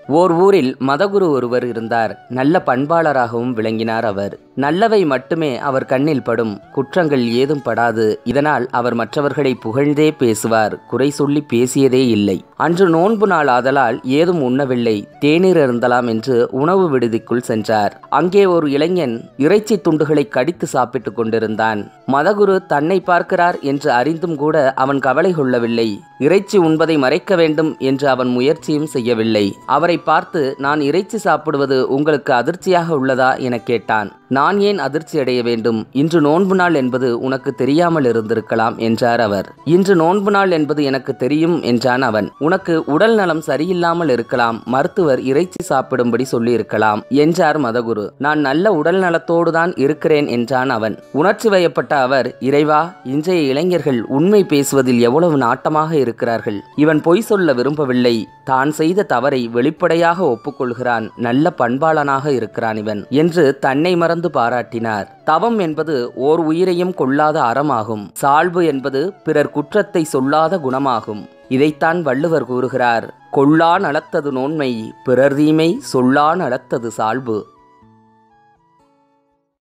ஓர் ஊரில் மதகுரு ஒருவர் இருந்தார் நல்ல பண்பாளராகவும் விளங்கினார் அவர் நல்லவை மட்டுமே அவர் கண்ணில் படும் குற்றங்கள் ஏதும் படாது இதனால் அவர் மற்றவர்களை புகழ்ந்தே பேசுவார் குறை சொல்லி பேசியதே இல்லை அன்று நோன்பு நாள் ஆதலால் ஏதும் உண்ணவில்லை தேநீர் அருந்தலாம் என்று உணவு விடுதிக்குள் சென்றார் அங்கே ஒரு இளைஞன் இறைச்சி துண்டுகளை கடித்து சாப்பிட்டுக் கொண்டிருந்தான் மதகுரு தன்னை பார்க்கிறார் என்று அறிந்தும் கூட அவன் கவலை கொள்ளவில்லை இறைச்சி உண்பதை மறைக்க வேண்டும் என்று அவன் முயற்சியும் செய்யவில்லை அவரை பார்த்து நான் இறைச்சி சாப்பிடுவது உங்களுக்கு அதிர்ச்சியாக உள்ளதா என கேட்டான் நான் ஏன் அதிர்ச்சி அடைய வேண்டும் இன்று நோன்பு நாள் என்பது உனக்கு தெரியாமல் இருந்திருக்கலாம் என்றார் அவர் இன்று நோன்பு நாள் என்பது எனக்கு தெரியும் என்றான் அவன் உனக்கு உடல் நலம் சரியில்லாமல் இருக்கலாம் மருத்துவர் இறைச்சி சாப்பிடும்படி சொல்லியிருக்கலாம் என்றார் மதகுரு நான் நல்ல உடல் நலத்தோடு தான் இருக்கிறேன் என்றான் அவன் உணர்ச்சி வயப்பட்ட அவர் இறைவா இன்றைய இளைஞர்கள் உண்மை பேசுவதில் எவ்வளவு நாட்டமாக இருக்கிறார்கள் இவன் பொய் சொல்ல விரும்பவில்லை தான் செய்த தவறை வெளிப்படையாக ஒப்புக்கொள்கிறான் நல்ல பண்பாளனாக இருக்கிறான் இவன் என்று தன்னை மறந்து பாராட்டினார் தவம் என்பது ஓர் உயிரையும் கொள்ளாத அறமாகும் சால்பு என்பது பிறர் குற்றத்தை சொல்லாத குணமாகும் இதைத்தான் வள்ளுவர் கூறுகிறார் கொள்ளான் அளத்தது நோன்மை பிறர் தீமை சொல்லான் அளத்தது சால்பு